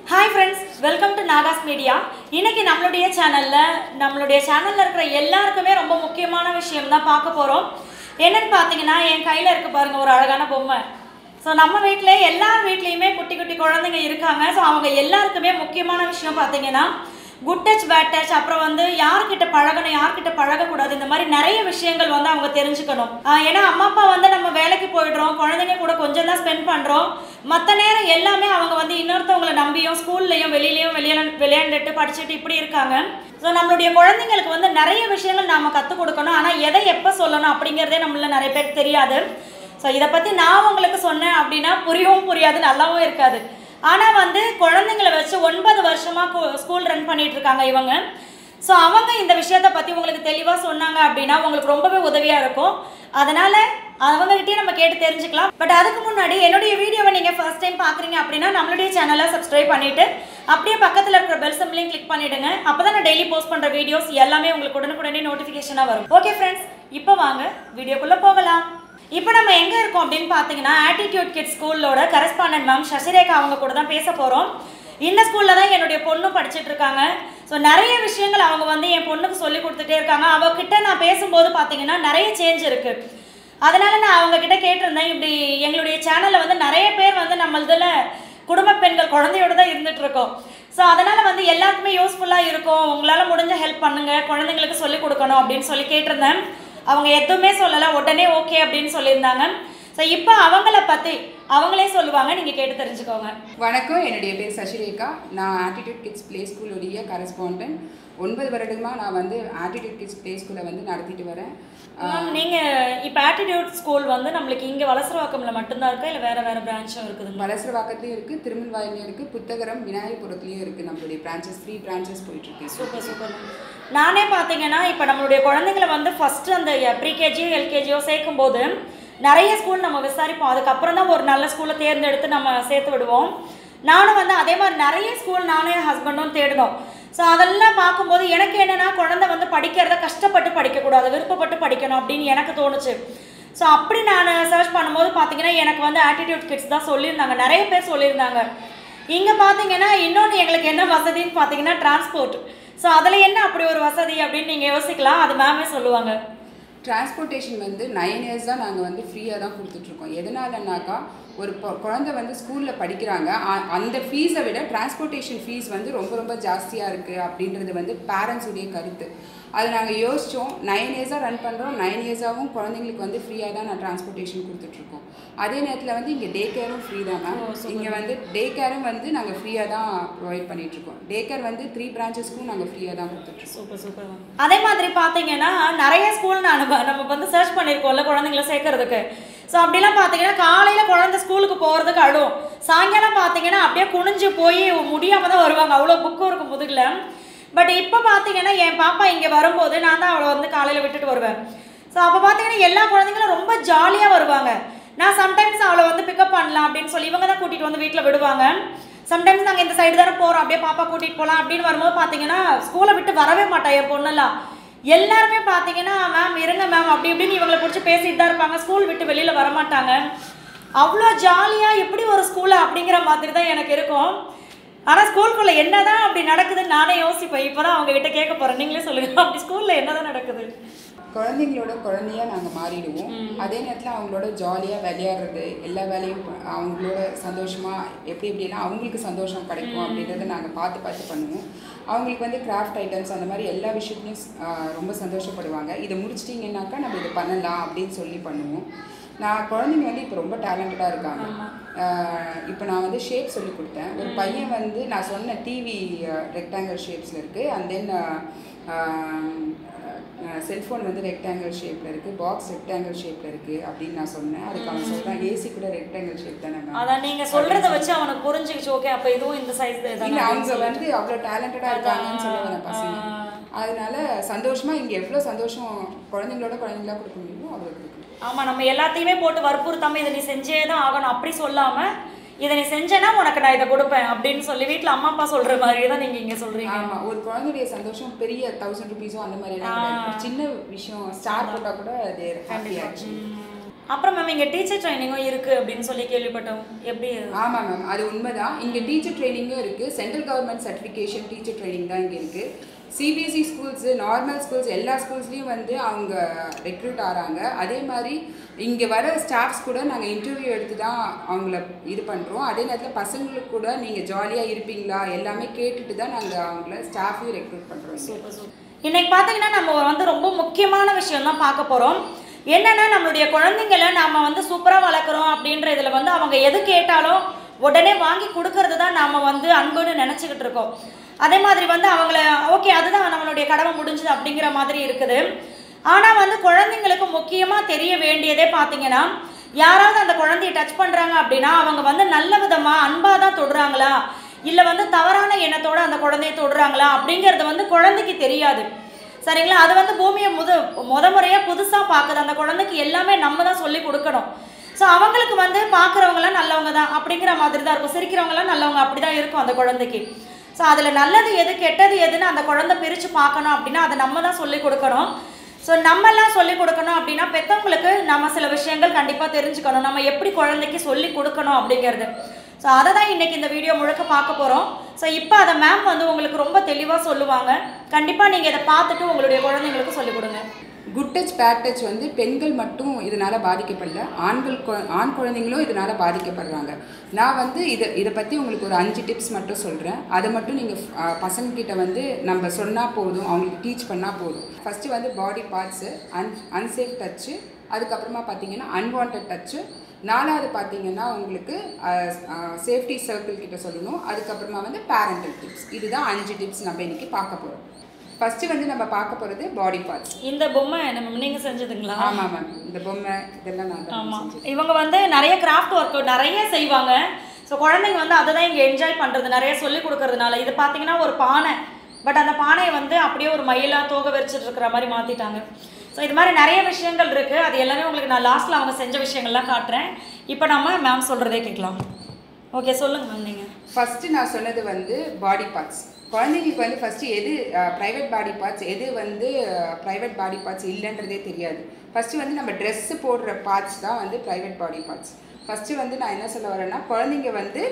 Hi friends welcome to Naga's media இன்னைக்கு நம்மளுடைய சேனலில் நம்மளுடைய சேனலில் இருக்கிற எல்லாருக்குமே ரொம்ப முக்கியமான விஷயம் தான் பார்க்க போகிறோம் என்னன்னு பார்த்தீங்கன்னா என் கையில் இருக்கு பாருங்க ஒரு அழகான பொம்மை ஸோ நம்ம வீட்டிலே எல்லார் வீட்லேயுமே குட்டி குட்டி குழந்தைங்க இருக்காங்க ஸோ அவங்க எல்லாருக்குமே முக்கியமான விஷயம் பார்த்தீங்கன்னா குட் டச் பேட் டச் அப்புறம் வந்து யார்கிட்ட பழகணும் யார்கிட்ட பழகக்கூடாது இந்த மாதிரி நிறைய விஷயங்கள் வந்து அவங்க தெரிஞ்சுக்கணும் ஆஹ் ஏன்னா அம்மா அப்பா வந்து நம்ம வேலைக்கு போயிடுறோம் குழந்தைங்க கூட கொஞ்சம் தான் ஸ்பெண்ட் பண்ணுறோம் மற்ற நேரம் எல்லாமே அவங்க வந்து இன்னொருத்தவங்களை நம்பியும் ஸ்கூல்லையும் வெளியிலையும் விளையாட விளையாண்டுட்டு படிச்சுட்டு இப்படி இருக்காங்க ஸோ நம்மளுடைய குழந்தைங்களுக்கு வந்து நிறைய விஷயங்கள் நாம் கற்றுக் கொடுக்கணும் ஆனால் எதை எப்போ சொல்லணும் அப்படிங்கிறதே நம்மள நிறைய பேருக்கு தெரியாது ஸோ இதை பற்றி நான் உங்களுக்கு சொன்னேன் அப்படின்னா புரியவும் புரியாது நல்லாவும் இருக்காது ஆனால் வந்து குழந்தைங்களை வச்சு ஒன்பது வருஷமாக ஸ்கூல் ரன் பண்ணிட்டு இருக்காங்க இவங்க ஸோ அவங்க இந்த விஷயத்த பற்றி உங்களுக்கு தெளிவாக சொன்னாங்க அப்படின்னா உங்களுக்கு ரொம்பவே உதவியாக இருக்கும் அதனால் அவங்ககிட்டயே நம்ம கேட்டு தெரிஞ்சுக்கலாம் பட் அதுக்கு முன்னாடி என்னுடைய வீடியோவை நீங்கள் ஃபர்ஸ்ட் டைம் பார்க்குறீங்க அப்படின்னா நம்மளுடைய சேனலை சப்ஸ்கிரைப் பண்ணிவிட்டு அப்படியே பக்கத்தில் இருக்கிற பெல் சிம்லையும் கிளிக் பண்ணிவிடுங்க அப்போ தான் நான் டெய்லி போஸ்ட் பண்ணுற வீடியோஸ் எல்லாமே உங்களுக்கு உடனுக்குடனே நோட்டிஃபிகேஷனாக வரும் ஓகே ஃப்ரெண்ட்ஸ் இப்போ வாங்க வீடியோக்குள்ளே போகலாம் இப்போ நம்ம எங்கே இருக்கோம் அப்படின்னு பார்த்தீங்கன்னா ஆட்டிடியூட் கிட் ஸ்கூலோட கரஸ்பாண்டன்ட் மேம் சசிரேகா அவங்க கூட தான் பேச போகிறோம் இந்த ஸ்கூலில் தான் என்னுடைய பொண்ணும் படிச்சுட்டு இருக்காங்க ஸோ நிறைய விஷயங்கள் அவங்க வந்து என் பொண்ணுக்கு சொல்லி கொடுத்துட்டே இருக்காங்க அவகிட்ட நான் பேசும்போது பார்த்தீங்கன்னா நிறைய சேஞ்ச் இருக்குது அதனால நான் அவங்க கிட்ட கேட்டிருந்தேன் இப்படி எங்களுடைய சேனலில் வந்து நிறைய பேர் வந்து நம்ம இதில் குடும்ப பெண்கள் குழந்தையோட தான் இருந்துட்டு இருக்கோம் ஸோ அதனால் வந்து எல்லாருக்குமே யூஸ்ஃபுல்லாக இருக்கும் உங்களால் முடிஞ்ச ஹெல்ப் பண்ணுங்கள் குழந்தைங்களுக்கு சொல்லிக் கொடுக்கணும் அப்படின்னு சொல்லி கேட்டிருந்தேன் அவங்க எதுவுமே சொல்லலை உடனே ஓகே அப்படின்னு சொல்லியிருந்தாங்க ஸோ இப்போ அவங்கள பற்றி அவங்களே சொல்லுவாங்க நீங்கள் கேட்டு தெரிஞ்சுக்கோங்க வணக்கம் என்னுடைய பேர் சசிரேகா நான் ஆட்டிடியூட் கிட்ஸ் ப்ளே ஸ்கூலுடைய கரஸ்பாண்டன்ட் ஒன்பது வருடமாக நான் வந்து ஆட்டிடியூட் கிட்ஸ் ப்ளே ஸ்கூலை வந்து நடத்திட்டு வரேன் மேம் நீங்கள் இப்போ ஆட்டிடியூட் ஸ்கூல் வந்து நம்மளுக்கு இங்கே வலசரவாக்கம்ல மட்டும்தான் இருக்கா இல்லை வேறு வேறு பிரான்ச்சும் இருக்குதுங்களா வலசரவாக்கத்துலையும் இருக்குது திருமல்வாயிலையும் இருக்குது புத்தகரம் விநாயகபுரத்துலையும் இருக்குது நம்மளுடைய பிரான்ச்சஸ் த்ரீ பிரான்ச்சஸ் போயிட்டுருக்கு சூப்பர் சூப்பர் நானே பார்த்தீங்கன்னா இப்போ நம்மளுடைய குழந்தைங்களை வந்து ஃபஸ்ட்டு அந்த ப்ரீகேஜியோ எல்கேஜியோ சேர்க்கும் போது நிறைய ஸ்கூல் நம்ம விசாரிப்போம் அதுக்கப்புறம் தான் ஒரு நல்ல ஸ்கூலை தேர்ந்தெடுத்து நம்ம சேர்த்து விடுவோம் நானும் வந்து அதே மாதிரி நிறைய ஸ்கூல் நானும் என் ஹஸ்பண்டும் தேடினோம் ஸோ அதெல்லாம் பார்க்கும்போது எனக்கு என்னென்னா குழந்தை வந்து படிக்கிறத கஷ்டப்பட்டு படிக்கக்கூடாது விருப்பப்பட்டு படிக்கணும் அப்படின்னு எனக்கு தோணுச்சு ஸோ அப்படி நான் சர்ச் பண்ணும்போது பார்த்தீங்கன்னா எனக்கு வந்து ஆட்டிடியூட் கிட்ஸ் தான் சொல்லியிருந்தாங்க நிறைய பேர் சொல்லியிருந்தாங்க இங்கே பார்த்தீங்கன்னா இன்னொன்று எங்களுக்கு என்ன வசதின்னு பார்த்தீங்கன்னா டிரான்ஸ்போர்ட் ஸோ அதில் என்ன அப்படி ஒரு வசதி அப்படின்னு நீங்கள் யோசிக்கலாம் அது மேமே சொல்லுவாங்க டிரான்ஸ்போர்ட்டேஷன் வந்து நைன் இயர்ஸ் தான் நாங்கள் வந்து ஃப்ரீயாக தான் கொடுத்துட்ருக்கோம் எதனாலனாக்கா ஒரு பொ- குழந்தை வந்து ஸ்கூலில் படிக்கிறாங்க அ- அந்த ஃபீஸை விட டிரான்ஸ்போர்ட்டேஷன் ஃபீஸ் வந்து ரொம்ப ரொம்ப ஜாஸ்தியாக இருக்குது அப்படின்றது வந்து parents உடைய கருத்து அதை நாங்கள் யோசித்தோம் நைன் இயர்ஸாக ரன் பண்ணுறோம் நைன் இயர்ஸாகவும் குழந்தைங்களுக்கு வந்து ஃப்ரீயாக தான் நான் டிரான்ஸ்போர்ட்டேஷன் கொடுத்துட்ருக்கோம் அதே நேரத்தில் வந்து இங்கே டே கேரும் ஃப்ரீ தான் மேம் இங்கே வந்து டே கேரும் வந்து நாங்கள் ஃப்ரீயாக தான் ப்ரொவைட் பண்ணிகிட்ருக்கோம் டே கேர் வந்து த்ரீ பிரான்ச்சஸ்க்கும் நாங்கள் ஃப்ரீயாக தான் கொடுத்துட்ருக்கோம் சூப்பர் சூப்பர் அதே மாதிரி பார்த்தீங்கன்னா நிறைய ஸ்கூல் நான் நம்ம நம்ம வந்து சர்ச் பண்ணியிருக்கோம்ல குழந்தைங்கள சேர்க்கறதுக்கு ஸோ அப்படிலாம் பார்த்தீங்கன்னா காலையில் குழந்தை ஸ்கூலுக்கு போகிறதுக்கு அழும் சாயங்காலம் பார்த்தீங்கன்னா அப்படியே குனிஞ்சு போய் முடியாமல் தான் வருவாங்க அவ்வளோ புக்கும் இருக்கும் முதுகில் பட் இப்போ பார்த்தீங்கன்னா என் பாப்பா இங்கே வரும்போது நான் தான் அவளை வந்து காலையில் விட்டுட்டு வருவேன் ஸோ அப்போ பார்த்தீங்கன்னா எல்லா குழந்தைங்களும் ரொம்ப ஜாலியாக வருவாங்க நான் சம்டைம்ஸ் அவளை வந்து பிக்கப் பண்ணலாம் அப்படின்னு சொல்லி இவங்க தான் கூட்டிகிட்டு வந்து வீட்டில் விடுவாங்க சம்டைம்ஸ் நாங்கள் இந்த சைடு தானே போகிறோம் அப்படியே பாப்பா கூட்டிகிட்டு போகலாம் அப்படின்னு வரும்போது பார்த்தீங்கன்னா ஸ்கூலை விட்டு வரவே மாட்டா என் பொண்ணெல்லாம் எல்லாருமே பார்த்தீங்கன்னா மேம் இருங்க மேம் அப்படி இப்படின்னு இவங்களை பிடிச்சி பேசிட்டு தான் இருப்பாங்க ஸ்கூல் விட்டு வெளியில் வரமாட்டாங்க அவ்வளோ ஜாலியாக எப்படி ஒரு ஸ்கூலு அப்படிங்கிற மாதிரி தான் எனக்கு இருக்கும் ஆனால் ஸ்கூலுக்குள்ளே என்னதான் அப்படி நடக்குதுன்னு நானே யோசிப்பேன் இப்போ தான் அவங்க கிட்ட கேட்க போகிறேன் நீங்களே சொல்லுங்கள் அப்படி ஸ்கூலில் என்னதான் நடக்குது குழந்தைங்களோட குழந்தையா நாங்கள் மாறிடுவோம் அதே நேரத்தில் அவங்களோட ஜாலியாக விளையாடுறது எல்லா வேலையும் ப- அவங்களோட சந்தோஷமாக எப்படி எப்படிலாம் அவங்களுக்கு சந்தோஷம் கிடைக்கும் அப்படின்றத நாங்கள் பார்த்து பார்த்து பண்ணுவோம் அவங்களுக்கு வந்து கிராஃப்ட் ஐட்டம்ஸ் அந்த மாதிரி எல்லா விஷயத்துலையும் ஸ்- ஆஹ் ரொம்ப சந்தோஷப்படுவாங்க இதை முடிச்சிட்டிங்கன்னாக்கா நம்ம இதை பண்ணலாம் அப்படின்னு சொல்லி பண்ணுவோம் நான் குழந்தைங்க வந்து இப்போ ரொம்ப டேலண்டடாக இருக்காங்க இப்போ நான் வந்து ஷேப் சொல்லி கொடுத்தேன் ஒரு பையன் வந்து நான் சொன்ன டிவி ரெக்டாங்கிள் ஷேப்ஸில் இருக்குது அண்ட் தென் செல்ஃபோன் வந்து ரெக்டாங்கிள் ஷேப்பில் இருக்குது பாக்ஸ் ரெக்டாங்கிள் ஷேப்பில் இருக்குது அப்படின்னு நான் சொன்னேன் அதுக்கு அவன் சொல்கிறான் ஏசி கூட ரெக்டாங்கிள் ஷேப் தானே மேம் அதான் நீங்கள் சொல்கிறத வச்சு அவனுக்கு புரிஞ்சுக்கிச்சு ஓகே அப்போ இதுவும் இந்த சைஸ் இல்லை அவங்க வந்து அவ்வளோ டேலண்டடாக இருக்காங்கன்னு சொல்ல வரேன் பசங்க அதனால சந்தோஷமா இங்கே எவ்வளோ சந்தோஷம் குழந்தைங்களோட குழந்தைங்களா கொடுக்க முடியுமோ அவ்வளோ கொடுக்கணும் ஆமாம் நம்ம எல்லாத்தையுமே போட்டு வற்புறுத்தாமல் இதை நீ செஞ்சே தான் ஆகணும் அப்படி சொல்லாமல் இதை நீ செஞ்சேன்னா உனக்கு நான் இதை கொடுப்பேன் அப்படின்னு சொல்லி வீட்டில் அம்மா அப்பா சொல்கிற மாதிரி தான் நீங்கள் இங்கே சொல்கிறீங்க ஆமா ஒரு குழந்தையுடைய சந்தோஷம் பெரிய தௌசண்ட் ருபீஸோ அந்த மாதிரி எல்லாம் கிடையாது. ஒரு சின்ன விஷயம் ஸ்டார் போட்டால் கூட அது ஹாப்பி ஆச்சு அப்புறம் மேம் இங்கே டீச்சர் ட்ரைனிங்கும் இருக்குது அப்படின்னு சொல்லி கேள்விப்பட்டோம் எப்படி ஆமாம் மேம் அது உண்மைதான் இங்கே டீச்சர் ட்ரைனிங்கும் இருக்குது central government certification teacher training தான் இங்கே இருக்குது சிபிஎஸ்சி ஸ்கூல்ஸு நார்மல் ஸ்கூல்ஸ் எல்லா ஸ்கூல்ஸ்லேயும் வந்து அவங்க ரெக்ரூட் ஆகிறாங்க அதே மாதிரி இங்கே வர ஸ்டாஃப்ஸ் கூட நாங்கள் இன்டர்வியூ எடுத்து தான் அவங்கள இது பண்ணுறோம் அதே நேரத்தில் பசங்களுக்கு கூட நீங்கள் ஜாலியாக இருப்பீங்களா எல்லாமே கேட்டுட்டு தான் நாங்கள் அவங்கள ஸ்டாஃபையும் ரெக்ரூட் பண்ணுறோம் சூப்பர் சூப்பர் இன்னைக்கு பார்த்தீங்கன்னா நம்ம வந்து ரொம்ப முக்கியமான விஷயம் தான் பார்க்க போகிறோம் என்னன்னா நம்மளுடைய குழந்தைங்களை நாம வந்து சூப்பராக வளர்க்குறோம் அப்படின்ற இதில் வந்து அவங்க எது கேட்டாலும் உடனே வாங்கி கொடுக்கறது தான் நாம் வந்து அன்புன்னு நினச்சிக்கிட்டு இருக்கோம் அதே மாதிரி வந்து அவங்கள ஓகே அதுதான் நம்மளுடைய கடமை முடிஞ்சுது அப்படிங்கிற மாதிரி இருக்குது ஆனால் வந்து குழந்தைங்களுக்கு முக்கியமாக தெரிய வேண்டியதே பார்த்தீங்கன்னா யாராவது அந்த குழந்தைய டச் பண்ணுறாங்க அப்படின்னா அவங்க வந்து நல்ல விதமாக அன்பாக தான் தொடுறாங்களா இல்லை வந்து தவறான எண்ணத்தோட அந்த குழந்தைய தொடுறாங்களா அப்படிங்கிறது வந்து குழந்தைக்கு தெரியாது சரிங்களா அது வந்து பூமியை முத முத முறையாக புதுசாக பார்க்குது அந்த குழந்தைக்கு எல்லாமே நம்ம தான் சொல்லி கொடுக்கணும் ஸோ அவங்களுக்கு வந்து பார்க்குறவங்களாம் நல்லவங்க தான் அப்படிங்கிற மாதிரி தான் இருக்கும் சிரிக்கிறவங்களாம் நல்லவங்க அப்படி தான் இருக்கும் அந்த குழந்தைக்கு ஸோ அதில் நல்லது எது கெட்டது எதுன்னு அந்த குழந்தை பிரித்து பார்க்கணும் அப்படின்னா அதை நம்ம தான் சொல்லி கொடுக்கணும் ஸோ நம்மெல்லாம் சொல்லி கொடுக்கணும் அப்படின்னா பெற்றவங்களுக்கு நம்ம சில விஷயங்கள் கண்டிப்பாக தெரிஞ்சுக்கணும் நம்ம எப்படி குழந்தைக்கு சொல்லி கொடுக்கணும் அப்படிங்கிறது ஸோ அதை தான் இன்றைக்கி இந்த வீடியோ முழுக்க பார்க்க போகிறோம் ஸோ இப்போ அதை மேம் வந்து உங்களுக்கு ரொம்ப தெளிவாக சொல்லுவாங்க கண்டிப்பாக நீங்கள் இதை பார்த்துட்டு உங்களுடைய குழந்தைங்களுக்கு சொல்லிக் கொடுங்க குட் டச் பேட் டச் வந்து பெண்கள் மட்டும் இதனால் பாதிக்கப்படல ஆண்கள் குழ- ஆண் குழந்தைங்களும் இதனால் பாதிக்கப்படுறாங்க நான் வந்து இதை இதை பற்றி உங்களுக்கு ஒரு அஞ்சு டிப்ஸ் மட்டும் சொல்கிறேன் அதை மட்டும் நீங்கள் பசங்கக்கிட்ட வந்து நம்ம சொன்னால் போதும் அவங்களுக்கு டீச் பண்ணால் போதும் ஃபஸ்ட்டு வந்து body parts un unsafe touch அதுக்கப்புறமா பார்த்தீங்கன்னா அன்வான்ட் டச்சு நாலாவது பார்த்தீங்கன்னா உங்களுக்கு சேஃப்டி சர்க்கிள் கிட்ட சொல்லணும் அதுக்கப்புறமா வந்து பேரண்டல் டிப்ஸ் இதுதான் அஞ்சு டிப்ஸ் நம்ம இன்னைக்கு பார்க்க போகிறோம் ஃபஸ்ட்டு வந்து நம்ம பார்க்க போகிறது பாடி பார்ட்ஸ் இந்த பொம்மை நம்ம நீங்கள் செஞ்சதுங்களா ஆமாம் மேம் இந்த பொம்மை இதெல்லாம் நான் தான் ஆமாம் செஞ்சேன். இவங்க வந்து நிறைய கிராஃப்ட் ஒர்க் நிறைய செய்வாங்க ஸோ குழந்தைங்க வந்து அதை தான் இங்கே என்ஜாய் பண்ணுறது நிறைய சொல்லி கொடுக்கறதுனால இது பார்த்தீங்கன்னா ஒரு பானை பட் அந்த பானையை வந்து அப்படியே ஒரு மயிலாக தோக விரிச்சிட்டு இருக்கிற மாதிரி மாற்றிட்டாங்க ஸோ இது மாதிரி நிறைய விஷயங்கள் இருக்குது அது எல்லாமே உங்களுக்கு நான் லாஸ்ட்டில் அவங்க செஞ்ச விஷயங்கள்லாம் காட்டுறேன் இப்போ நம்ம மேம் சொல்கிறதே கேட்கலாம் ஓகே சொல்லுங்கள் மேம் நீங்கள் ஃபஸ்ட்டு நான் சொன்னது வந்து பாடி பார்ட்ஸ் குழந்தைங்களுக்கு வந்து ஃபஸ்ட்டு எது ப்ரைவேட் பாடி பார்ட்ஸ் எது வந்து ப்ரைவேட் பாடி பார்ட்ஸ் இல்லைன்றதே தெரியாது ஃபஸ்ட்டு வந்து நம்ம ட்ரெஸ்ஸு போடுற பார்ட்ஸ் தான் வந்து ப்ரைவேட் பாடி பார்ட்ஸ் ஃபஸ்ட்டு வந்து நான் என்ன சொல்ல வரேன்னா குழந்தைங்க வந்து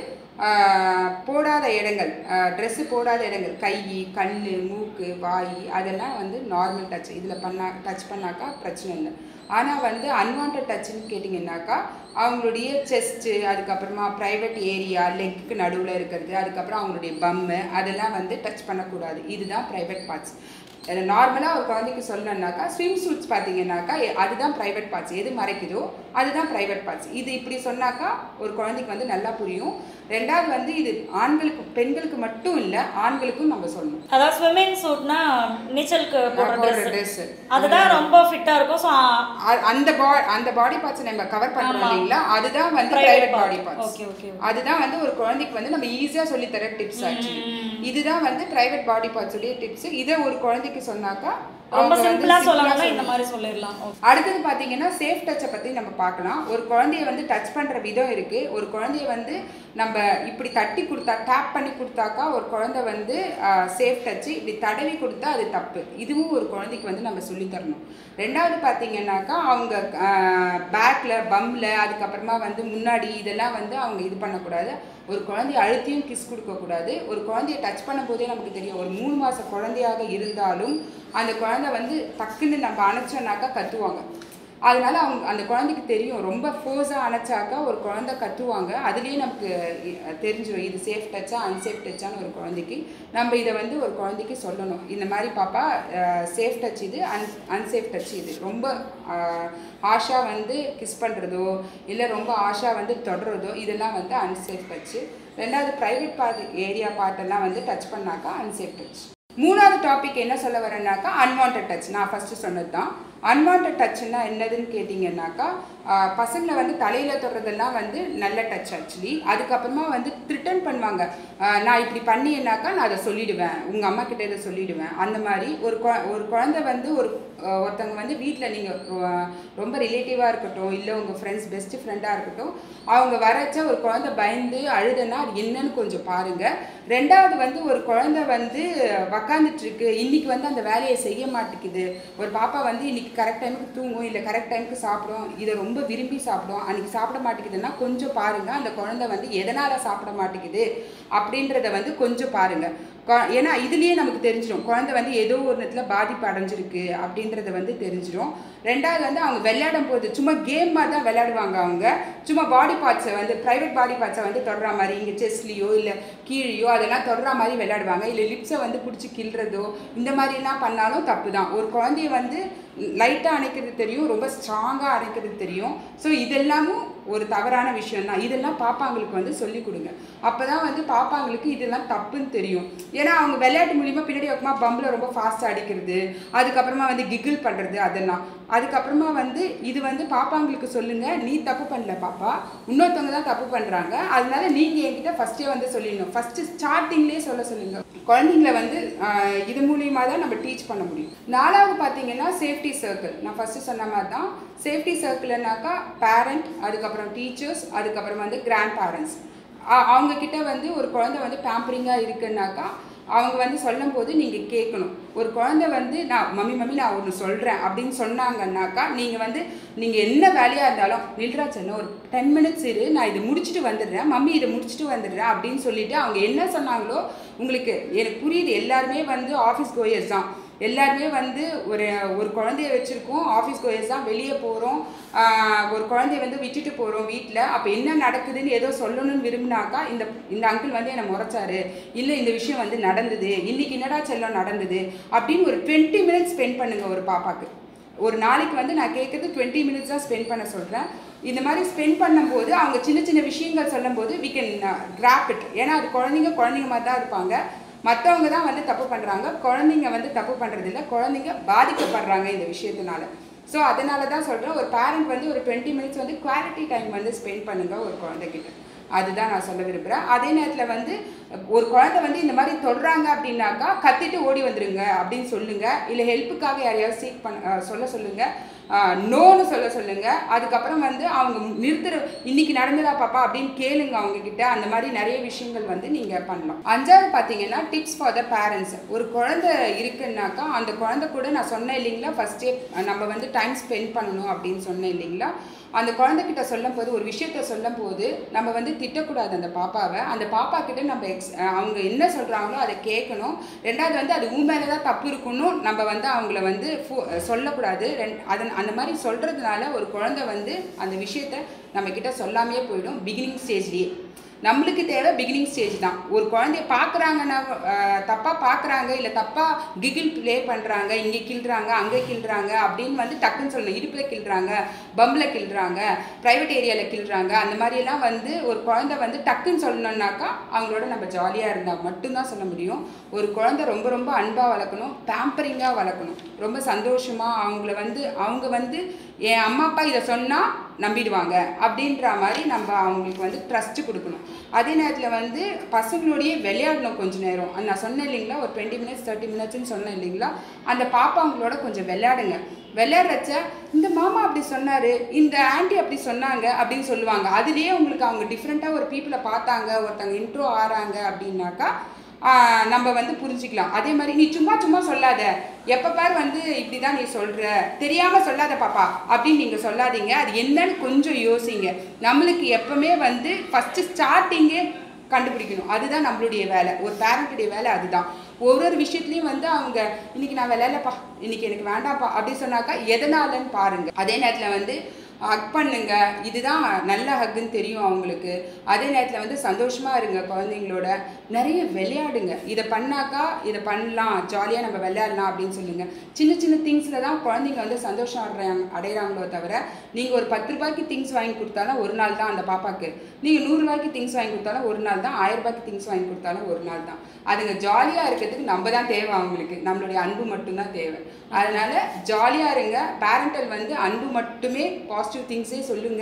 ஆஹ், போடாத இடங்கள் ட்ரெஸ்ஸு போடாத இடங்கள் கை கண் மூக்கு வாய் அதெல்லாம் வந்து நார்மல் டச் இதில் பண்ணா டச் பண்ணாக்கா பிரச்சனை இல்லை ஆனால் வந்து அன்வான்ட் டச்சுன்னு கேட்டிங்கன்னாக்கா அவங்களுடைய செஸ்ட்டு அதுக்கப்புறமா ப்ரைவேட் ஏரியா லெக்கு நடுவில் இருக்கிறது அதுக்கப்புறம் அவங்களுடைய பம்மு அதெல்லாம் வந்து டச் பண்ணக்கூடாது இதுதான் ப்ரைவேட் பார்ட்ஸ் நார்மலாக ஒரு குழந்தைக்கு சொல்லணுன்னாக்கா ஸ்விம் சூட்ஸ் பார்த்தீங்கன்னாக்கா எ- அதுதான் ப்ரைவேட் பார்ட்ஸ் எது மறைக்குதோ அதுதான் ப்ரைவேட் பார்ட்ஸ் இது இப்படி சொன்னாக்கா ஒரு குழந்தைக்கு வந்து நல்லா புரியும் ரெண்டாவது வந்து இது ஆண்களுக்கு பெண்களுக்கு மட்டும் இல்லை ஆண்களுக்கும் நம்ம சொல்லணும் அதாவது ஸ்விம்மிங் சூட்னா நீச்சலுக்கு போடுற போடுற ட்ரெஸ் ட்ரெஸ்ஸு அதுதான் ரொம்ப ஃபிட்டாக இருக்கும் ஸோ அ- அந்த பா அந்த பாடி பார்ட்ஸ் நம்ம கவர் பண்றோம் ஆமா. இல்லைங்களா அதுதான் வந்து Private private part. Body parts Okay, okay, okay. அதுதான் வந்து ஒரு குழந்தைக்கு வந்து நம்ம ஈஸியா சொல்லி தர டிப்ஸ் ஆக்சுவலி இதுதான் வந்து பிரைவேட் பாடி பார்ட்ஸ் உடைய டிப்ஸ் இதை ஒரு குழந்தைக்கு சொன்னாக்கா ரொம்ப அவங்க வந்து சிம்பிளாக simple ஆ சொல்லணும்னா இந்த சொல்லணும். மாதிரி சொல்லிடலாம் ஓகே அடுத்தது பார்த்தீங்கன்னா சேஃப் டச்சை பற்றி நம்ம பார்க்கலாம் ஒரு குழந்தைய வந்து டச் பண்ணுற விதம் இருக்குது ஒரு குழந்தைய வந்து நம்ம இப்படி தட்டி கொடுத்தா டேப் பண்ணி கொடுத்தாக்கா ஒரு குழந்தை வந்து சேஃப் டச்சு இப்படி தடவி கொடுத்தா அது தப்பு இதுவும் ஒரு குழந்தைக்கு வந்து நம்ம சொல்லித் தரணும் ரெண்டாவது பார்த்தீங்கன்னாக்கா அவங்க பேக்கில் பம்மில் அதுக்கப்புறமா வந்து முன்னாடி இதெல்லாம் வந்து அவங்க இது பண்ணக்கூடாது ஒரு குழந்தைய அழுத்தியும் கிஸ் கொடுக்கக்கூடாது ஒரு குழந்தைய டச் பண்ணும்போதே நமக்கு தெரியும் ஒரு மூணு மாத குழந்தையாக இருந்தாலும் அந்த குழந்தை வந்து டக்குன்னு நம்ம அணைச்சோன்னாக்கா கத்துவாங்க அதனால அவங்க அந்த குழந்தைக்கு தெரியும் ரொம்ப ஃபோர்ஸாக அணைச்சாக்கா ஒரு குழந்தை கத்துவாங்க அதுலேயே நமக்கு இ- தெரிஞ்சிடும் இது சேஃப் டச்சா அன்சேஃப் டச்சான்னு ஒரு குழந்தைக்கு நம்ம இதை வந்து ஒரு குழந்தைக்கு சொல்லணும் இந்த மாதிரி பாப்பா சேஃப் டச் இது அன் அன்சேஃப் டச் இது ரொம்ப ஆஷா வந்து கிஸ் பண்ணுறதோ இல்லை ரொம்ப ஆஷா வந்து தொடுறதோ இதெல்லாம் வந்து அன்சேஃப் டச்சு ரெண்டாவது ப்ரைவேட் பார்ட் ஏரியா பார்ட்டெல்லாம் வந்து டச் பண்ணாக்கா அன்சேஃப் டச் மூணாவது டாபிக் என்ன சொல்ல வரேன்னாக்கா அன்வான்ட் டச் நான் ஃபஸ்ட்டு சொன்னது தான் அன்வான்ட் டச்னா என்னதுன்னு கேட்டிங்கன்னாக்கா ஆஹ், பசங்களை வந்து தலையில் தொடுறதெல்லாம் வந்து நல்ல டச் ஆக்சுவலி அதுக்கப்புறமா வந்து த்ரிட்டன் பண்ணுவாங்க ஆஹ், நான் இப்படி பண்ணியேனாக்கா நான் அதை சொல்லிடுவேன் உங்கள் அம்மா கிட்ட இதை சொல்லிடுவேன் அந்த மாதிரி ஒரு குழ- ஒரு குழந்தை வந்து ஒரு ஆஹ், ஒருத்தவங்க வந்து வீட்டில் நீங்கள் ரொம்ப ரிலேட்டிவாக இருக்கட்டும் இல்லை உங்கள் ஃப்ரெண்ட்ஸ் பெஸ்ட் ஃப்ரெண்டாக இருக்கட்டும் அவங்க வரச்ச ஒரு குழந்தை பயந்து அழுதுன்னா அது என்னன்னு கொஞ்சம் பாருங்கள் ரெண்டாவது வந்து ஒரு குழந்தை வந்து உக்காந்துட்டு இருக்கு இன்னைக்கு வந்து அந்த வேலையை செய்ய மாட்டேங்குது ஒரு பாப்பா வந்து இன்னைக்கு இன்னைக்கு கரெக்ட் டைமுக்கு தூங்கும் இல்லை கரெக்ட் டைமுக்கு சாப்பிடும் இதை ரொம்ப விரும்பி சாப்பிடும் அன்னைக்கு சாப்பிட மாட்டேங்குதுன்னா கொஞ்சம் பாருங்க அந்த குழந்தை வந்து எதனால் சாப்பிட மாட்டேங்குது அப்படின்றத வந்து கொஞ்சம் பாருங்க கொ- ஏன்னா இதுலயே நமக்கு தெரிஞ்சிடும் குழந்தை வந்து ஏதோ ஒரு இடத்துல பாதிப்பு அடைஞ்சிருக்கு அப்படின்றத வந்து தெரிஞ்சிடும் ரெண்டாவது வந்து அவங்க விளையாடும் போது சும்மா கேம் மாதிரி தான் விளையாடுவாங்க அவங்க சும்மா பாடி பார்ட்ஸை வந்து ப்ரைவேட் பாடி பார்ட்ஸை வந்து தொடுற மாதிரி இங்கே செஸ்ட்லேயோ இல்லை கீழேயோ அதெல்லாம் தொடுற மாதிரி விளையாடுவாங்க இல்லை லிப்ஸை வந்து பிடிச்சி கிள்றதோ இந்த மாதிரிலாம் பண்ணாலும் தப்பு தான் ஒரு குழந்தைய வந்து லைட்டாக அணைக்கிறது தெரியும் ரொம்ப ஸ்ட்ராங்காக அணைக்கிறது தெரியும் ஸோ இதெல்லாமும் ஒரு தவறான விஷயம் தான் இதெல்லாம் பாப்பாங்களுக்கு வந்து சொல்லிக் கொடுங்க அப்போ தான் வந்து பாப்பாங்களுக்கு இதெல்லாம் தப்புன்னு தெரியும் ஏன்னா அவங்க விளையாட்டு மூலியமாக பின்னாடி பக்கமா பம்பில் ரொம்ப ஃபாஸ்ட்டாக அடிக்கிறது அதுக்கப்புறமா வந்து கிகிள் பண்ணுறது அதெல்லாம் அதுக்கப்புறமா வந்து இது வந்து பாப்பாங்களுக்கு சொல்லுங்கள் நீ தப்பு பண்ணல பாப்பா இன்னொருத்தவங்க தான் தப்பு பண்ணுறாங்க அதனால நீங்கள் என்கிட்ட ஃபஸ்ட்டே வந்து சொல்லிடணும் ஃபஸ்ட்டு ஸ்டார்டிங்லேயே சொல்ல சொல்லுங்க குழந்தைங்கள வந்து ஆஹ், இது மூலியமாக தான் நம்ம டீச் பண்ண முடியும் நாலாவது பார்த்தீங்கன்னா சேஃப்டி சர்க்கிள் நான் ஃபஸ்ட்டு சொன்ன மாதிரி தான் சேஃப்டி சர்க்கிள்னாக்கா பேரண்ட் அதுக்கப்புறம் டீச்சர்ஸ் அதுக்கப்புறம் வந்து கிராண்ட் பேரண்ட்ஸ் அவங்க கிட்ட வந்து ஒரு குழந்தை வந்து பேம்பரிங்காக இருக்குன்னாக்கா அவங்க வந்து சொல்லும் போது நீங்கள் கேட்கணும் ஒரு குழந்தை வந்து நான் மம்மி மம்மி நான் ஒன்று சொல்கிறேன் அப்படின்னு சொன்னாங்கன்னாக்கா நீங்கள் வந்து நீங்கள் என்ன வேலையாக இருந்தாலும் நில்றா சென்ன ஒரு டென் மினிட்ஸ் இரு நான் இது முடிச்சுட்டு வந்துடுறேன் மம்மி இதை முடிச்சுட்டு வந்துடுறேன் அப்படின்னு சொல்லிட்டு அவங்க என்ன சொன்னாங்களோ உங்களுக்கு எனக்கு புரியுது எல்லாருமே வந்து ஆஃபீஸ் கோயர்ஸ் தான் எல்லாருமே வந்து ஒரு ஒரு குழந்தைய வச்சுருக்கோம் ஆஃபீஸ் கோயர்ஸ் தான் வெளியே போகிறோம் ஒரு குழந்தைய வந்து விட்டுட்டு போகிறோம் வீட்டில் அப்போ என்ன நடக்குதுன்னு ஏதோ சொல்லணும்னு விரும்பினாக்கா இந்த இந்த அங்கிள் வந்து என்னை முறைச்சாரு இல்லை இந்த விஷயம் வந்து நடந்தது இன்னைக்கு என்னடா செல்லம் நடந்தது அப்படின்னு ஒரு டுவெண்ட்டி மினிட்ஸ் ஸ்பெண்ட் பண்ணுங்க ஒரு பாப்பாக்கு ஒரு நாளைக்கு வந்து நான் கேட்குறது டுவெண்ட்டி மினிட்ஸ் தான் ஸ்பெண்ட் பண்ண சொல்கிறேன் இந்த மாதிரி ஸ்பெண்ட் பண்ணும்போது அவங்க சின்ன சின்ன விஷயங்கள் சொல்லும்போது வி கேன் கிராப் இட் ஏன்னா அது குழந்தைங்க குழந்தைங்க மாதிரி தான் இருப்பாங்க மற்றவங்க தான் வந்து தப்பு பண்ணுறாங்க குழந்தைங்க வந்து தப்பு பண்ணுறது இல்ல குழந்தைங்க பாதிக்கப்படுறாங்க இந்த விஷயத்தினால ஸோ அதனால தான் சொல்கிறேன் ஒரு பேரண்ட் வந்து ஒரு டுவெண்ட்டி மினிட்ஸ் வந்து குவாலிட்டி டைம் வந்து ஸ்பெண்ட் பண்ணுங்க ஒரு குழந்தைகிட்ட அதுதான் நான் சொல்ல விரும்புகிறேன் அதே நேரத்தில் வந்து ஒரு குழந்தை வந்து இந்த மாதிரி தொடுறாங்க அப்படின்னாக்கா கத்திட்டு ஓடி வந்துருங்க அப்படின்னு சொல்லுங்க இல்லை ஹெல்ப்புக்காக யாரையாவது சீக் பண்ண அஹ் சொல்ல சொல்லுங்க நோன்னு சொல்ல சொல்லுங்க அதுக்கப்புறம் வந்து அவங்க நிறுத்துற இன்னைக்கு நடந்ததா பாப்பா அப்படின்னு கேளுங்க அவங்க கிட்ட அந்த மாதிரி நிறைய விஷயங்கள் வந்து நீங்க பண்ணலாம் அஞ்சாவது பார்த்தீங்கன்னா டிப்ஸ் ஃபார் த பேரண்ட்ஸ் ஒரு குழந்தை இருக்குன்னாக்கா அந்த குழந்தை கூட நான் சொன்னேன் இல்லைங்களா ஃபர்ஸ்டே நம்ம வந்து டைம் ஸ்பெண்ட் பண்ணணும் அப்படின்னு சொன்னேன் இல்லைங்களா அந்த குழந்தைகிட்ட சொல்லும் போது ஒரு விஷயத்த சொல்லும் போது நம்ம வந்து திட்டக்கூடாது அந்த பாப்பாவை அந்த பாப்பா கிட்ட நம்ம எக்ஸ் அவங்க என்ன சொல்கிறாங்களோ அதை கேட்கணும் ரெண்டாவது வந்து அது உன் மேலே தான் தப்பு இருக்கணும் நம்ம வந்து அவங்கள வந்து ஃபோ- சொல்லக்கூடாது ரெண் அதன் அந்த மாதிரி சொல்கிறதுனால ஒரு குழந்தை வந்து அந்த விஷயத்த நம்ம கிட்ட சொல்லாமையே போயிடும் பிகினிங் ஸ்டேஜ்லேயே நம்மளுக்கு தேவை பிகினிங் ஸ்டேஜ் தான் ஒரு குழந்தைய பார்க்குறாங்கன்னா தப்பாக பார்க்குறாங்க இல்லை தப்பாக கிகில் ப்ளே பண்ணுறாங்க இங்கே கிள்றாங்க அங்கே கிள்றாங்க அப்படின்னு வந்து டக்குன்னு சொல்லணும் இடுப்பில் கிள்றாங்க பம்பில் கிள்றாங்க ப்ரைவேட் ஏரியாவில் கிள்றாங்க அந்த மாதிரியெல்லாம் வந்து ஒரு குழந்தை வந்து டக்குன்னு சொல்லணுன்னாக்கா அவங்களோட நம்ம ஜாலியாக இருந்தால் மட்டும்தான் சொல்ல முடியும் ஒரு குழந்தை ரொம்ப ரொம்ப அன்பாக வளர்க்கணும் பேம்பரிங்காக வளர்க்கணும் ரொம்ப சந்தோஷமாக அவங்கள வந்து அவங்க வந்து என் அம்மா அப்பா இதை சொன்னால் நம்பிடுவாங்க அப்படின்ற மாதிரி நம்ம அவங்களுக்கு வந்து ட்ரஸ்ட் கொடுக்கணும் அதே நேரத்தில் வந்து பசங்களோடயே விளையாடணும் கொஞ்ச நேரம் அது நான் சொன்னேன் இல்லைங்களா ஒரு டுவெண்ட்டி மினிட்ஸ் தேர்ட்டி மினிட்ஸ்னு சொன்னேன் இல்லைங்களா அந்த பாப்பா அவங்களோட கொஞ்சம் விளையாடுங்க விளையாடுறச்ச இந்த மாமா அப்படி சொன்னாரு இந்த ஆன்ட்டி அப்படி சொன்னாங்க அப்படின்னு சொல்லுவாங்க அதுலேயே உங்களுக்கு அவங்க டிஃப்ரெண்ட்டாக ஒரு பீப்புளை பார்த்தாங்க ஒருத்தவங்க இன்ட்ரோ ஆறாங்க அப்படின்னாக்கா ஆஹ் நம்ம வந்து புரிஞ்சுக்கலாம் அதே மாதிரி நீ சும்மா சும்மா சொல்லாத எப்போ பார் வந்து இப்படி தான் நீ சொல்கிற தெரியாமல் சொல்லாத பாப்பா அப்படின்னு நீங்கள் சொல்லாதீங்க அது என்னன்னு கொஞ்சம் யோசிங்க நம்மளுக்கு எப்பவுமே வந்து ஃபஸ்ட்டு ஸ்டார்டிங்கே கண்டுபிடிக்கணும் அதுதான் நம்மளுடைய வேலை ஒரு பேரண்ட்டுடைய வேலை அதுதான் ஒரு ஒரு விஷயத்துலையும் வந்து அவங்க இன்னைக்கு நான் விளையாடப்பா இன்னைக்கு எனக்கு வேண்டாம்ப்பா அப்படி சொன்னாக்கா எதனாலன்னு பாருங்க அதே நேரத்தில் வந்து ஹக் பண்ணுங்க இதுதான் நல்ல ஹக்குன்னு தெரியும் அவங்களுக்கு அதே நேரத்தில் வந்து சந்தோஷமா இருங்க குழந்தைங்களோட நிறைய விளையாடுங்க இதை பண்ணாக்கா இதை பண்ணலாம் ஜாலியாக நம்ம விளையாடலாம் அப்படின்னு சொல்லுங்க சின்ன சின்ன திங்ஸில் தான் குழந்தைங்க வந்து சந்தோஷம் அடைறாங்க அடைகிறாங்களோ தவிர நீங்கள் ஒரு பத்து ரூபாய்க்கு திங்ஸ் வாங்கி கொடுத்தாலும் ஒரு நாள் தான் அந்த பாப்பாக்கு நீங்கள் நூறுரூவாய்க்கு திங்ஸ் வாங்கி கொடுத்தாலும் ஒரு நாள் தான் ஆயிரம் ரூபாய்க்கு திங்ஸ் வாங்கி கொடுத்தாலும் ஒரு நாள் தான் அதுங்க ஜாலியாக இருக்கிறதுக்கு நம்ம தான் தேவை அவங்களுக்கு நம்மளுடைய அன்பு மட்டும்தான் தேவை அதனால ஜாலியாக இருங்க பேரண்டல் வந்து அன்பு மட்டுமே பாசிட்டிவ் திங்ஸே சொல்லுங்க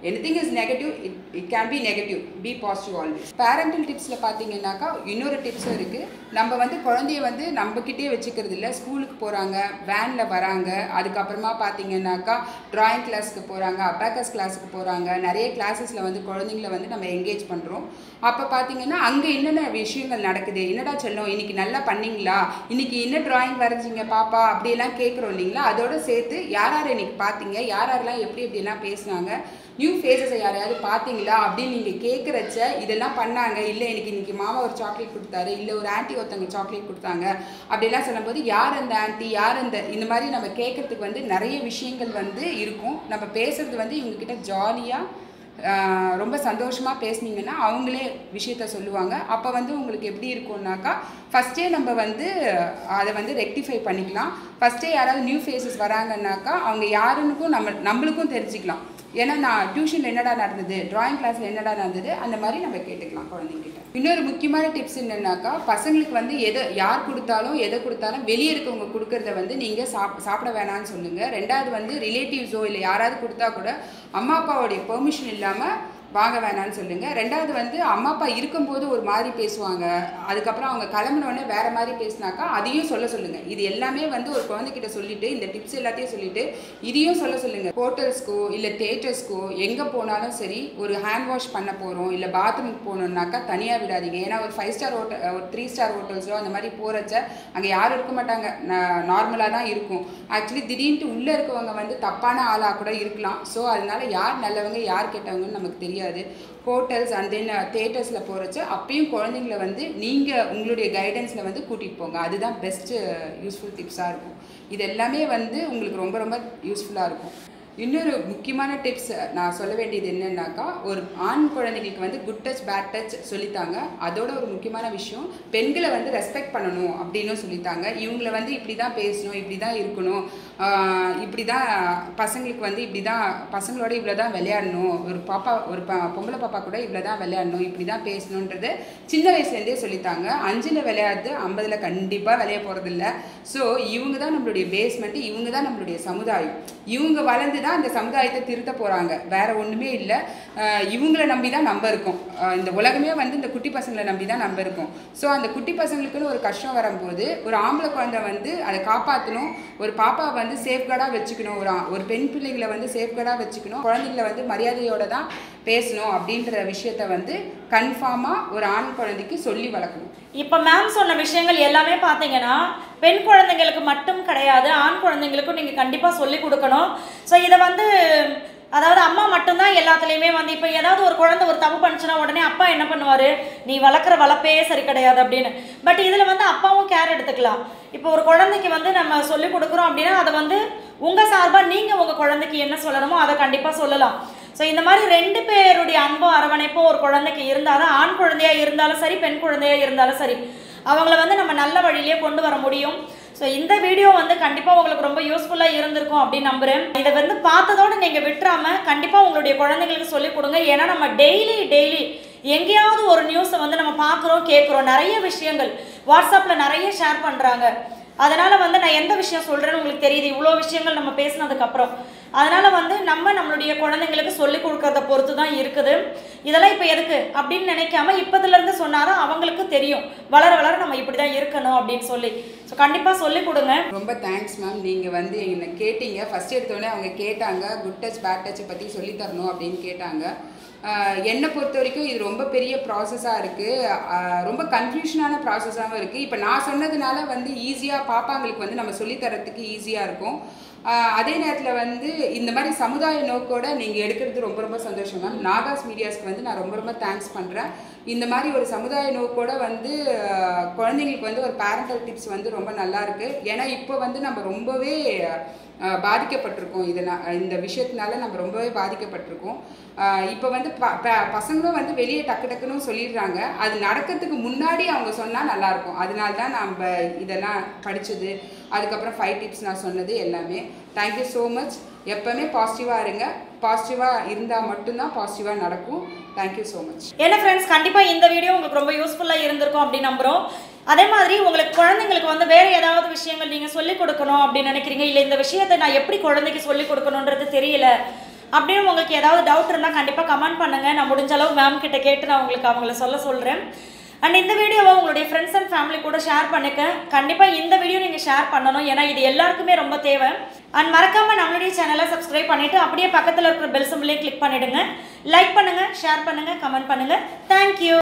anything is negative it it can be negative be positive always parental டிப்ஸில் பார்த்தீங்கன்னாக்கா இன்னொரு டிப்ஸும் இருக்குது நம்ம வந்து குழந்தைய வந்து நம்மக்கிட்டே வச்சுக்கிறது இல்லை ஸ்கூலுக்கு போகிறாங்க வேனில் வராங்க அதுக்கப்புறமா பார்த்தீங்கன்னாக்கா ட்ராயிங் கிளாஸ்க்கு போகிறாங்க அபாக்கஸ் கிளாஸுக்கு போகிறாங்க நிறைய கிளாஸஸில் வந்து குழந்தைங்கள வந்து நம்ம என்கேஜ் பண்ணுறோம் அப்போ பார்த்தீங்கன்னா அங்கே என்னென்ன விஷயங்கள் நடக்குது என்னடா செல்லம் இன்னைக்கு நல்லா பண்ணீங்களா இன்னைக்கு என்ன டிராயிங் வரைஞ்சிங்க பாப்பா அப்படியெல்லாம் கேட்குறோம் இல்லைங்களா அதோட சேர்த்து யார் யார் இன்னைக்கு பார்த்தீங்க யார் யாரெல்லாம் எப்படி எப்படிலாம் பேசுனாங்க நியூ ஃபேஸஸை யாரையாவது பார்த்தீங்களா அப்படின்னு நீங்கள் கேட்குறச்ச இதெல்லாம் பண்ணாங்க இல்லை எனக்கு இன்னைக்கு மாமா ஒரு சாக்லேட் கொடுத்தாரு இல்லை ஒரு ஆன்ட்டி ஒருத்தவங்க சாக்லேட் கொடுத்தாங்க அப்படிலாம் சொல்லும்போது யார் அந்த ஆன்ட்டி யார் அந்த இந்த மாதிரி நம்ம கேட்கறதுக்கு வந்து நிறைய விஷயங்கள் வந்து இருக்கும் நம்ம பேசுறது வந்து இவங்ககிட்ட ஜாலியாக ஆஹ் ரொம்ப சந்தோஷமாக பேசுனீங்கன்னா அவங்களே விஷயத்த சொல்லுவாங்க அப்போ வந்து உங்களுக்கு எப்படி இருக்கும்னாக்கா ஃபஸ்ட்டே நம்ம வந்து அதை வந்து ரெக்டிஃபை பண்ணிக்கலாம் ஃபஸ்ட்டே யாராவது நியூ ஃபேஸஸ் வராங்கன்னாக்கா அவங்க யாருன்னுக்கும் நம்ம நம்மளுக்கும் தெரிஞ்சுக்கலாம் ஏன்னா நான் டியூஷனில் என்னடா நடந்தது டிராயிங் கிளாஸில் என்னடா நடந்தது அந்த மாதிரி நம்ம கேட்டுக்கலாம் குழந்தைங்கிட்ட இன்னொரு முக்கியமான டிப்ஸ் என்னன்னாக்கா பசங்களுக்கு வந்து எதை யார் கொடுத்தாலும் எதை கொடுத்தாலும் வெளியே இருக்கவங்க கொடுக்கறத வந்து நீங்கள் சாப் சாப்பிட வேணாம்னு சொல்லுங்கள் ரெண்டாவது வந்து ரிலேட்டிவ்ஸோ இல்லை யாராவது கொடுத்தா கூட அம்மா அப்பாவுடைய பெர்மிஷன் இல்லாமல் வாங்க வேணாம்னு சொல்லுங்க ரெண்டாவது வந்து அம்மா அப்பா இருக்கும்போது ஒரு மாதிரி பேசுவாங்க அதுக்கப்புறம் அவங்க கிளம்புனோடனே வேற மாதிரி பேசினாக்கா அதையும் சொல்ல சொல்லுங்க இது எல்லாமே வந்து ஒரு குழந்தைகிட்ட சொல்லிட்டு இந்த டிப்ஸ் எல்லாத்தையும் சொல்லிட்டு இதையும் சொல்ல சொல்லுங்க ஹோட்டல்ஸ்க்கோ இல்லை தேட்டர்ஸ்க்கோ எங்கே போனாலும் சரி ஒரு ஹேண்ட் வாஷ் பண்ண போகிறோம் இல்லை பாத்ரூமுக்கு போகணுன்னாக்கா தனியாக விடாதீங்க ஏன்னா ஒரு ஃபைவ் ஸ்டார் ஹோட்டல் ஒரு த்ரீ ஸ்டார் ஹோட்டல்ஸோ அந்த மாதிரி போகிறச்ச அங்கே யாரும் இருக்க மாட்டாங்க நார்மலாக தான் இருக்கும் ஆக்சுவலி திடீர்னு உள்ளே இருக்கவங்க வந்து தப்பான ஆளாக கூட இருக்கலாம் ஸோ அதனால யார் நல்லவங்க யார் கெட்டவங்கன்னு நமக்கு தெரியாது ஹோட்டல்ஸ் அண்ட் தென் தேட்டர்ஸில் போகிறச்ச அப்பயும் குழந்தைங்கள வந்து நீங்கள் உங்களுடைய கைடன்ஸில் வந்து கூட்டிகிட்டு போங்க அதுதான் பெஸ்ட்டு யூஸ்ஃபுல் டிப்ஸாக இருக்கும் இது எல்லாமே வந்து உங்களுக்கு ரொம்ப ரொம்ப யூஸ்ஃபுல்லாக இருக்கும் இன்னொரு முக்கியமான டிப்ஸ் நான் சொல்ல வேண்டியது என்னன்னாக்கா ஒரு ஆண் குழந்தைங்களுக்கு வந்து குட் டச் பேட் டச் சொல்லித்தாங்க அதோட ஒரு முக்கியமான விஷயம் பெண்களை வந்து ரெஸ்பெக்ட் பண்ணணும் அப்படின்னு சொல்லித்தாங்க இவங்கள வந்து இப்படி தான் பேசணும் இப்படி தான் இருக்கணும் ஆஹ் இப்படி தான் பசங்களுக்கு வந்து இப்படி தான் பசங்களோட இவ்வளோ தான் விளையாடணும் ஒரு பாப்பா ஒரு ப பொம்பளை பாப்பா கூட இவ்வளோ தான் விளையாடணும் இப்படி தான் பேசணுன்றது சின்ன வயசுலேருந்தே சொல்லித்தாங்க அஞ்சில் விளையாடுறது ஐம்பதில் கண்டிப்பாக விளைய போகிறதில்ல ஸோ இவங்க தான் நம்மளுடைய பேஸ்மெண்ட்டு இவங்க தான் நம்மளுடைய சமுதாயம் இவங்க வளர்ந்து தான் அந்த சமுதாயத்தை திருத்த போகிறாங்க வேற ஒன்றுமே இல்லை இவங்கள நம்பி தான் நம்ம இருக்கோம் ஆஹ் இந்த உலகமே வந்து இந்த குட்டி பசங்களை நம்பி தான் நம்ம இருக்கோம் ஸோ அந்த குட்டி பசங்களுக்குன்னு ஒரு கஷ்டம் வரும்போது ஒரு ஆம்பளை குழந்தை வந்து அதை காப்பாற்றணும் ஒரு பாப்பா வந்து சேஃப்கார்டாக வச்சுக்கணும் ஒரு ஆ- ஒரு பெண் பிள்ளைங்களை வந்து சேஃப்கார்டாக வச்சுக்கணும் குழந்தைங்களை வந்து மரியாதையோட தான் பேசணும் அப்படின்ற விஷயத்த வந்து கன்ஃபார்மாக ஒரு ஆண் குழந்தைக்கு சொல்லி வளர்க்கணும் இப்போ மேம் சொன்ன விஷயங்கள் எல்லாமே பார்த்தீங்கன்னா பெண் குழந்தைங்களுக்கு மட்டும் கிடையாது ஆண் குழந்தைங்களுக்கும் நீங்கள் கண்டிப்பாக சொல்லி கொடுக்கணும் ஸோ இதை வந்து அதாவது அம்மா மட்டும்தான் எல்லாத்துலேயுமே வந்து இப்போ ஏதாவது ஒரு குழந்தை ஒரு தப்பு பண்ணுச்சுன்னா உடனே அப்பா என்ன பண்ணுவார் நீ வளர்க்குற வளர்ப்பே சரி கிடையாது அப்படின்னு பட் இதில் வந்து அப்பாவும் கேர் எடுத்துக்கலாம் இப்போ ஒரு குழந்தைக்கு வந்து நம்ம சொல்லி கொடுக்குறோம் அப்படின்னா அதை வந்து உங்கள் சார்பாக நீங்கள் உங்கள் குழந்தைக்கு என்ன சொல்லணுமோ அதை கண்டிப்பாக சொல்லலாம் ஸோ இந்த மாதிரி ரெண்டு பேருடைய அன்பும் அரவணைப்பும் ஒரு குழந்தைக்கு இருந்தால் தான் ஆண் குழந்தையா இருந்தாலும் சரி பெண் குழந்தையா இருந்தாலும் சரி அவங்கள வந்து நம்ம நல்ல வழியிலே கொண்டு வர முடியும் ஸோ இந்த வீடியோ வந்து கண்டிப்பாக உங்களுக்கு ரொம்ப யூஸ்ஃபுல்லாக இருந்திருக்கும் அப்படின்னு நம்புகிறேன் இதை வந்து பார்த்ததோடு நீங்கள் விட்டுறாம கண்டிப்பாக உங்களுடைய குழந்தைங்களுக்கு சொல்லிக் கொடுங்க ஏன்னா நம்ம டெய்லி டெய்லி எங்கேயாவது ஒரு நியூஸை வந்து நம்ம பார்க்குறோம் கேட்குறோம் நிறைய விஷயங்கள் வாட்ஸ்அப்பில் நிறைய ஷேர் பண்ணுறாங்க அதனால் வந்து நான் எந்த விஷயம் சொல்கிறேன்னு உங்களுக்கு தெரியுது இவ்வளோ விஷயங்கள் நம்ம பேசினதுக்கப்புறம் அதனால் வந்து நம்ம நம்மளுடைய குழந்தைங்களுக்கு சொல்லிக் கொடுக்கறத பொறுத்து தான் இருக்குது இதெல்லாம் இப்போ எதுக்கு அப்படின்னு நினைக்காம இப்போதுலேருந்து சொன்னாதான் அவங்களுக்கு தெரியும் வளர வளர நம்ம இப்படி தான் இருக்கணும் அப்படின்னு சொல்லி ஸோ கண்டிப்பாக சொல்லிக் கொடுங்க ரொம்ப தேங்க்ஸ் மேம் நீங்கள் வந்து என்னை கேட்டீங்க ஃபஸ்ட் எடுத்தோடனே அவங்க கேட்டாங்க குட் டச் பேட் டச்சை பற்றி சொல்லி தரணும் அப்படின்னு கேட்டாங்க ஆஹ் என்னை பொறுத்த வரைக்கும் இது ரொம்ப பெரிய ப்ராசஸாக இருக்குது ரொம்ப கன்ஃபியூஷனான ப்ராசஸாகவும் இருக்குது இப்போ நான் சொன்னதுனால வந்து ஈஸியாக பாப்பாங்களுக்கு வந்து நம்ம சொல்லித் தரத்துக்கு ஈஸியாக இருக்கும் ஆஹ் அதே நேரத்தில் வந்து இந்த மாதிரி சமுதாய நோக்கோட நீங்கள் எடுக்கிறது ரொம்ப ரொம்ப சந்தோஷம் மேம் நாகாஸ் மீடியாஸ்க்கு வந்து நான் ரொம்ப ரொம்ப தேங்க்ஸ் பண்ணுறேன் இந்த மாதிரி ஒரு சமுதாய நோக்கோட வந்து ஆஹ் குழந்தைங்களுக்கு வந்து ஒரு பேரண்டல் டிப்ஸ் வந்து ரொம்ப நல்லா இருக்கு ஏன்னா இப்போ வந்து நம்ம ரொம்பவே ஆஹ் பாதிக்கப்பட்டிருக்கோம் இதனால் இந்த விஷயத்தினால நம்ம ரொம்பவே பாதிக்கப்பட்டிருக்கோம் இப்போ வந்து ப ப- பசங்களும் வந்து வெளியே டக்கு டக்குன்னு சொல்லிடுறாங்க அது நடக்கிறதுக்கு முன்னாடி அவங்க சொன்னால் நல்லாயிருக்கும் அதனால தான் நம்ம இதெல்லாம் படித்தது அதுக்கப்புறம் ஃபைவ் டிப்ஸ் நான் சொன்னது எல்லாமே தேங்க்யூ ஸோ மச் எப்போவுமே பாசிட்டிவாக இருங்க பாசிட்டிவாக இருந்தால் மட்டும்தான் பாசிட்டிவாக நடக்கும் தேங்க்யூ ஸோ மச் என்ன ஃப்ரெண்ட்ஸ் கண்டிப்பாக இந்த வீடியோ உங்களுக்கு ரொம்ப யூஸ்ஃபுல்லாக இருந்திருக்கும் அப்படின்னு நம்புகிறோம் அதே மாதிரி உங்களுக்கு குழந்தைங்களுக்கு வந்து வேறு ஏதாவது விஷயங்கள் நீங்கள் சொல்லிக் கொடுக்கணும் அப்படின்னு நினைக்கிறீங்க இல்லை இந்த விஷயத்தை நான் எப்படி குழந்தைக்கு சொல்லிக் கொடுக்கணுன்றது தெரியல அப்படின்னு உங்களுக்கு ஏதாவது டவுட் இருந்தால் கண்டிப்பாக கமெண்ட் பண்ணுங்கள் நான் முடிஞ்ச அளவு மேம் கிட்ட கேட்டு நான் உங்களுக்கு அவங்கள சொல்ல சொல்கிறேன் அண்ட் இந்த வீடியோவை உங்களுடைய ஃப்ரெண்ட்ஸ் அண்ட் ஃபேமிலி கூட ஷேர் பண்ணிக்க கண்டிப்பாக இந்த வீடியோ நீங்கள் ஷேர் பண்ணணும் ஏன்னா இது எல்லாருக்குமே ரொம்ப தேவை அண்ட் மறக்காமல் நம்மளுடைய சேனலை சப்ஸ்கிரைப் பண்ணிவிட்டு அப்படியே பக்கத்தில் இருக்கிற பெல் சிம்பிளையும் கிளிக் பண்ணிவிடுங்க லைக் பண்ணுங்கள் ஷேர் பண்ணுங்கள் கமெண்ட் பண்ணுங்கள் தேங்க்யூ